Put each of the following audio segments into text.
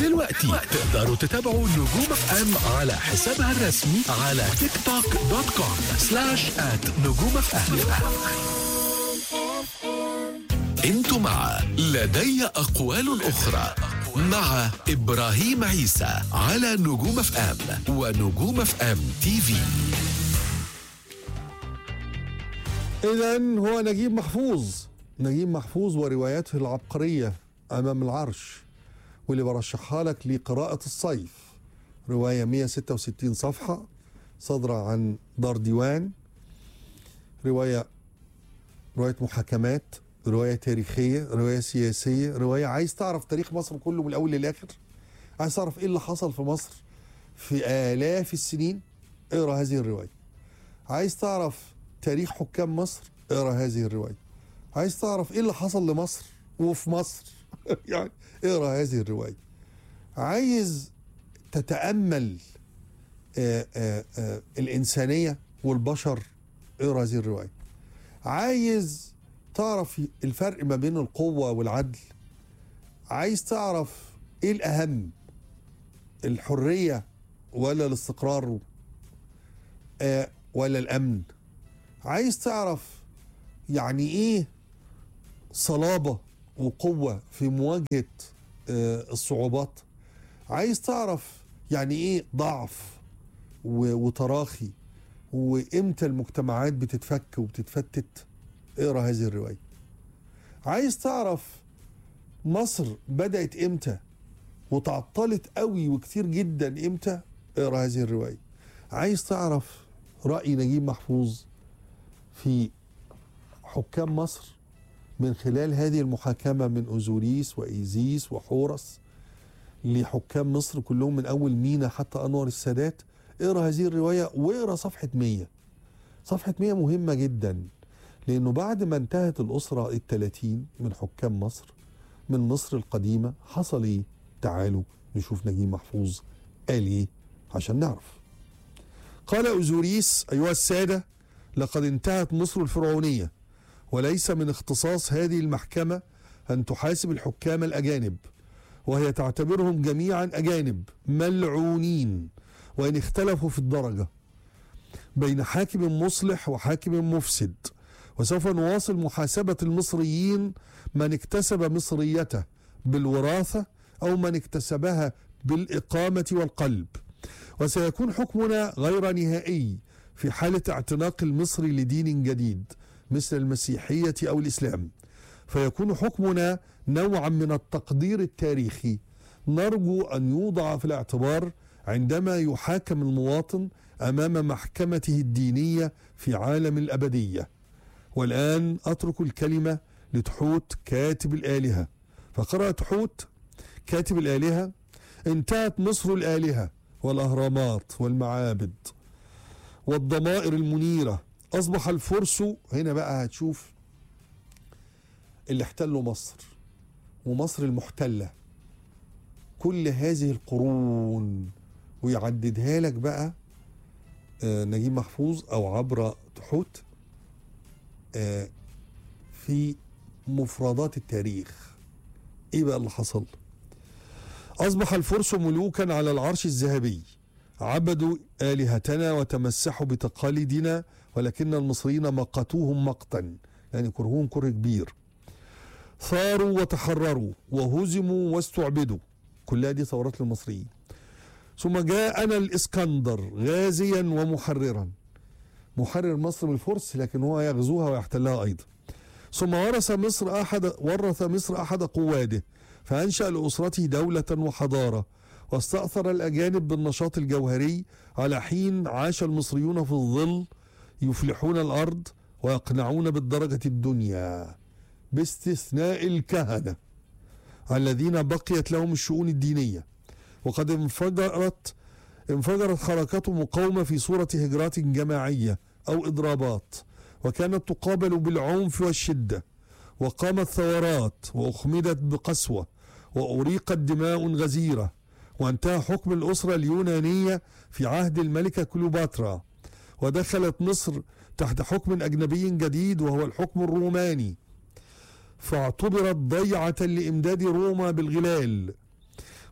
دلوقتي تقدروا تتابعوا نجوم اف ام على حسابها الرسمي على تيك توك دوت كوم سلاش ات نجوم اف ام انتوا مع لدي اقوال اخرى مع ابراهيم عيسى على نجوم اف ام ونجوم اف ام تي في إذا هو نجيب محفوظ نجيب محفوظ ورواياته العبقرية أمام العرش واللي برشحها لك لقراءة الصيف رواية 166 صفحة صادرة عن دار ديوان رواية رواية محاكمات رواية تاريخية رواية سياسية رواية عايز تعرف تاريخ مصر كله من الأول للآخر عايز تعرف إيه اللي حصل في مصر في آلاف السنين اقرأ هذه الرواية عايز تعرف تاريخ حكام مصر اقرا هذه الروايه عايز تعرف ايه اللي حصل لمصر وفي مصر يعني اقرا هذه الروايه عايز تتامل آآ آآ آآ الانسانيه والبشر اقرا هذه الروايه عايز تعرف الفرق ما بين القوه والعدل عايز تعرف ايه الاهم الحريه ولا الاستقرار آه ولا الامن عايز تعرف يعني ايه صلابه وقوه في مواجهه آه الصعوبات عايز تعرف يعني ايه ضعف و- وتراخي وامتى المجتمعات بتتفك وبتتفتت اقرا هذه الروايه عايز تعرف مصر بدات امتى وتعطلت قوي وكتير جدا امتى اقرا هذه الروايه عايز تعرف راي نجيب محفوظ في حكام مصر من خلال هذه المحاكمة من أوزوريس وإيزيس وحورس لحكام مصر كلهم من أول مينا حتى أنور السادات اقرا هذه الرواية واقرا صفحة 100 صفحة 100 مهمة جدا لأنه بعد ما انتهت الأسرة الثلاثين من حكام مصر من مصر القديمة حصل إيه؟ تعالوا نشوف نجيب محفوظ قال إيه عشان نعرف قال أوزوريس أيها السادة لقد انتهت مصر الفرعونية وليس من اختصاص هذه المحكمة أن تحاسب الحكام الأجانب وهي تعتبرهم جميعا أجانب ملعونين وإن اختلفوا في الدرجة بين حاكم مصلح وحاكم مفسد وسوف نواصل محاسبة المصريين من اكتسب مصريته بالوراثة أو من اكتسبها بالإقامة والقلب وسيكون حكمنا غير نهائي في حالة اعتناق المصري لدين جديد مثل المسيحية أو الإسلام فيكون حكمنا نوعا من التقدير التاريخي نرجو أن يوضع في الاعتبار عندما يحاكم المواطن أمام محكمته الدينية في عالم الأبدية والآن أترك الكلمة لتحوت كاتب الآلهة فقرأ تحوت كاتب الآلهة انتهت مصر الآلهة والأهرامات والمعابد والضمائر المنيرة أصبح الفرس هنا بقى هتشوف اللي احتلوا مصر ومصر المحتلة كل هذه القرون ويعددها لك بقى آه، نجيب محفوظ أو عبر تحوت آه، في مفردات التاريخ ايه بقى اللي حصل اصبح الفرس ملوكا على العرش الذهبي عبدوا الهتنا وتمسحوا بتقاليدنا ولكن المصريين مقتوهم مقتا يعني كرهوهم كره كبير ثاروا وتحرروا وهزموا واستعبدوا كلها دي ثورات للمصريين ثم جاءنا الاسكندر غازيا ومحررا محرر مصر من الفرس لكن هو يغزوها ويحتلها ايضا ثم ورث مصر احد ورث مصر احد قواده فانشا لاسرته دوله وحضاره واستاثر الاجانب بالنشاط الجوهري على حين عاش المصريون في الظل يفلحون الارض ويقنعون بالدرجه الدنيا باستثناء الكهنه الذين بقيت لهم الشؤون الدينيه وقد انفجرت انفجرت حركات مقاومه في صوره هجرات جماعيه او اضرابات وكانت تقابل بالعنف والشده وقامت ثورات واخمدت بقسوه واريقت دماء غزيره وانتهى حكم الاسره اليونانيه في عهد الملكه كليوباترا ودخلت مصر تحت حكم اجنبي جديد وهو الحكم الروماني فاعتبرت ضيعه لامداد روما بالغلال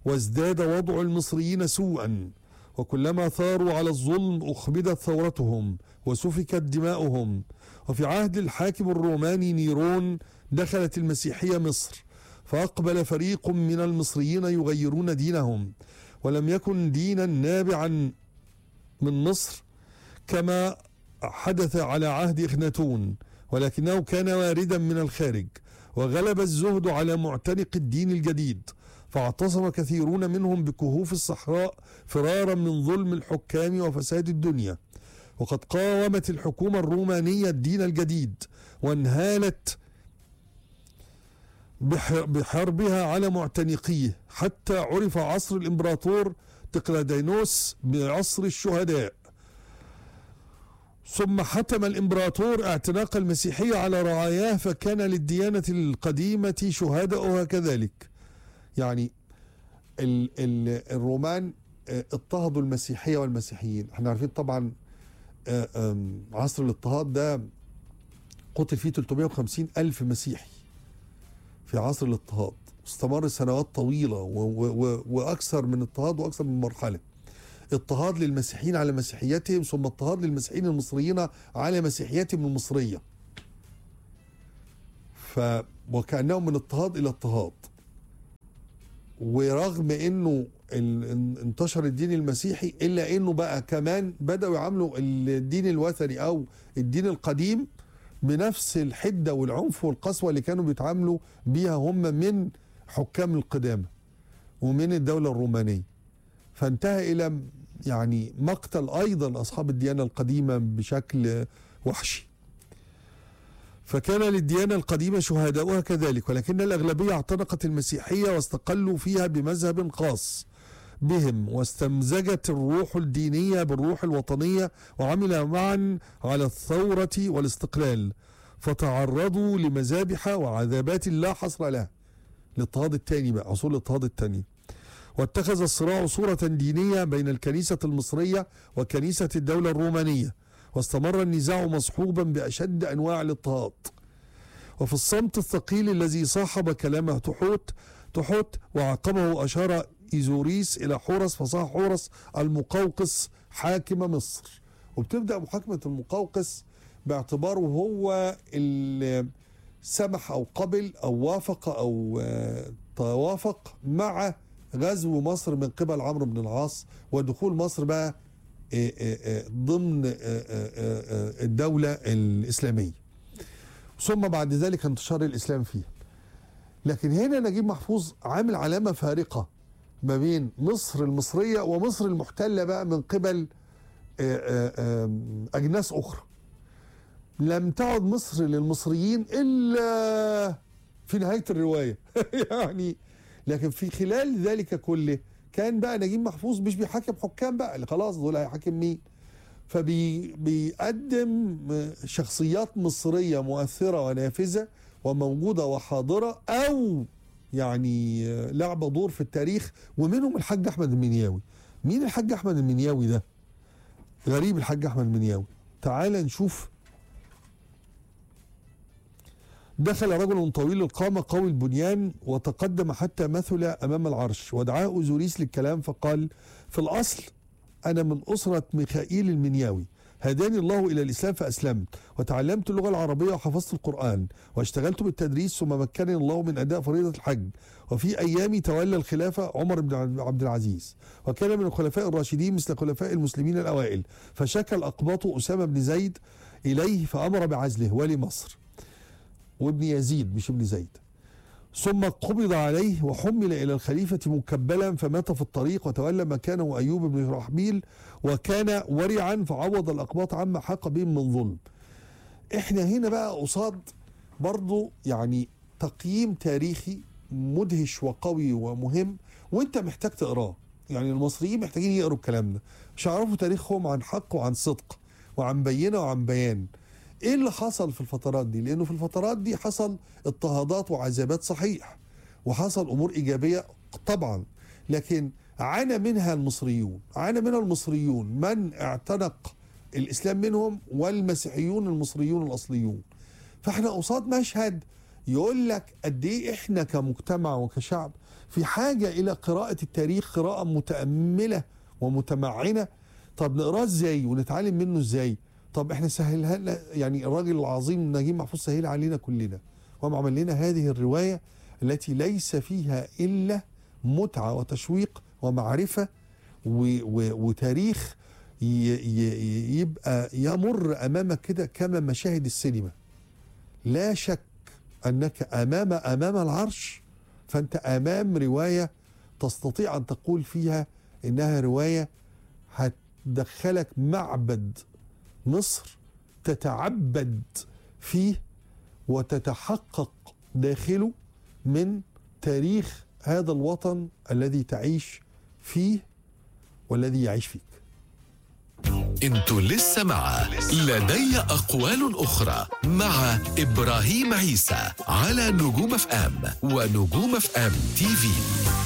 وازداد وضع المصريين سوءا وكلما ثاروا على الظلم أخمدت ثورتهم وسفكت دماؤهم وفي عهد الحاكم الروماني نيرون دخلت المسيحية مصر فأقبل فريق من المصريين يغيرون دينهم ولم يكن دينا نابعا من مصر كما حدث على عهد إخناتون ولكنه كان واردا من الخارج وغلب الزهد على معتنق الدين الجديد فاعتصم كثيرون منهم بكهوف الصحراء فرارا من ظلم الحكام وفساد الدنيا وقد قاومت الحكومة الرومانية الدين الجديد وانهالت بح- بحربها على معتنقيه حتى عرف عصر الامبراطور تقلادينوس بعصر الشهداء ثم حتم الامبراطور اعتناق المسيحيه على رعاياه فكان للديانه القديمه شهداؤها كذلك يعني ال ال الرومان آه، اضطهدوا المسيحيه والمسيحيين احنا عارفين طبعا آه، آم، عصر الاضطهاد ده قتل فيه 350 ألف مسيحي في عصر الاضطهاد استمر سنوات طويلة و و و وأكثر من اضطهاد وأكثر من مرحلة اضطهاد للمسيحيين على مسيحيتهم ثم اضطهاد للمسيحيين المصريين على مسيحيتهم المصرية ف وكأنهم من اضطهاد إلى اضطهاد ورغم انه ال- ان- انتشر الدين المسيحي الا انه بقى كمان بداوا يعاملوا الدين الوثني او الدين القديم بنفس الحده والعنف والقسوه اللي كانوا بيتعاملوا بيها هم من حكام القدامى ومن الدوله الرومانيه فانتهى الى يعني مقتل ايضا اصحاب الديانه القديمه بشكل وحشي فكان للديانة القديمة شهداؤها كذلك ولكن الأغلبية اعتنقت المسيحية واستقلوا فيها بمذهب خاص بهم واستمزجت الروح الدينية بالروح الوطنية وعمل معا على الثورة والاستقلال فتعرضوا لمذابح وعذابات لا حصر لها الاضطهاد الثاني بقى عصور الاضطهاد الثاني واتخذ الصراع صورة دينية بين الكنيسة المصرية وكنيسة الدولة الرومانية واستمر النزاع مصحوبا بأشد أنواع الاضطهاد وفي الصمت الثقيل الذي صاحب كلام تحوت تحوت وعقبه أشار إيزوريس إلى حورس فصاح حورس المقوقس حاكم مصر وبتبدأ محاكمة المقوقس باعتباره هو اللي سمح أو قبل أو وافق أو آه، توافق مع غزو مصر من قبل عمرو بن العاص ودخول مصر بقى آه، آه، آه، ضمن آه، آه، آه، الدولة الإسلامية ثم بعد ذلك انتشار الإسلام فيها لكن هنا نجيب محفوظ عامل علامة فارقة ما بين مصر المصرية ومصر المحتلة بقى من قبل آه، آه، آه، أجناس أخرى لم تعد مصر للمصريين إلا في نهاية الرواية يعني لكن في خلال ذلك كله كان بقى نجيب محفوظ مش بيحاكم حكام بقى اللي خلاص دول هيحاكم مين فبيقدم شخصيات مصرية مؤثرة ونافذة وموجودة وحاضرة أو يعني لعب دور في التاريخ ومنهم الحاج أحمد المنياوي مين الحاج أحمد المنياوي ده غريب الحاج أحمد المنياوي تعال نشوف دخل رجل طويل القامة قوي البنيان وتقدم حتى مثل أمام العرش ودعاه أوزوريس للكلام فقال في الأصل أنا من أسرة ميخائيل المنياوي هداني الله إلى الإسلام فأسلمت وتعلمت اللغة العربية وحفظت القرآن واشتغلت بالتدريس ثم مكنني الله من أداء فريضة الحج وفي أيامي تولى الخلافة عمر بن عبد العزيز وكان من الخلفاء الراشدين مثل خلفاء المسلمين الأوائل فشكى الأقباط أسامة بن زيد إليه فأمر بعزله ولي مصر وابن يزيد مش ابن زيد ثم قبض عليه وحمل إلى الخليفة مكبلا فمات في الطريق وتولى مكانه أيوب بن رحبيل وكان ورعا فعوض الأقباط عما حق بهم من ظلم احنا هنا بقى قصاد برضو يعني تقييم تاريخي مدهش وقوي ومهم وانت محتاج تقراه يعني المصريين محتاجين يقروا الكلام ده مش هيعرفوا تاريخهم عن حق وعن صدق وعن بينه وعن بيان ايه اللي حصل في الفترات دي لانه في الفترات دي حصل اضطهادات وعذابات صحيح وحصل امور ايجابيه طبعا لكن عانى منها المصريون عانى منها المصريون من اعتنق الاسلام منهم والمسيحيون المصريون الاصليون فاحنا قصاد مشهد يقول لك قد ايه احنا كمجتمع وكشعب في حاجه الى قراءه التاريخ قراءه متامله ومتمعنه طب نقراه ازاي ونتعلم منه ازاي طب احنا سهلها لنا يعني الراجل العظيم نجيب محفوظ سهل علينا كلنا وقام عمل لنا هذه الروايه التي ليس فيها الا متعه وتشويق ومعرفه و و وتاريخ ي ي يبقى يمر امامك كده كما مشاهد السينما لا شك انك امام امام العرش فانت امام روايه تستطيع ان تقول فيها انها روايه هتدخلك معبد مصر تتعبد فيه وتتحقق داخله من تاريخ هذا الوطن الذي تعيش فيه والذي يعيش فيك انتوا لسه مع لدي أقوال أخرى مع إبراهيم عيسى على نجوم اف ام ونجوم اف ام تي في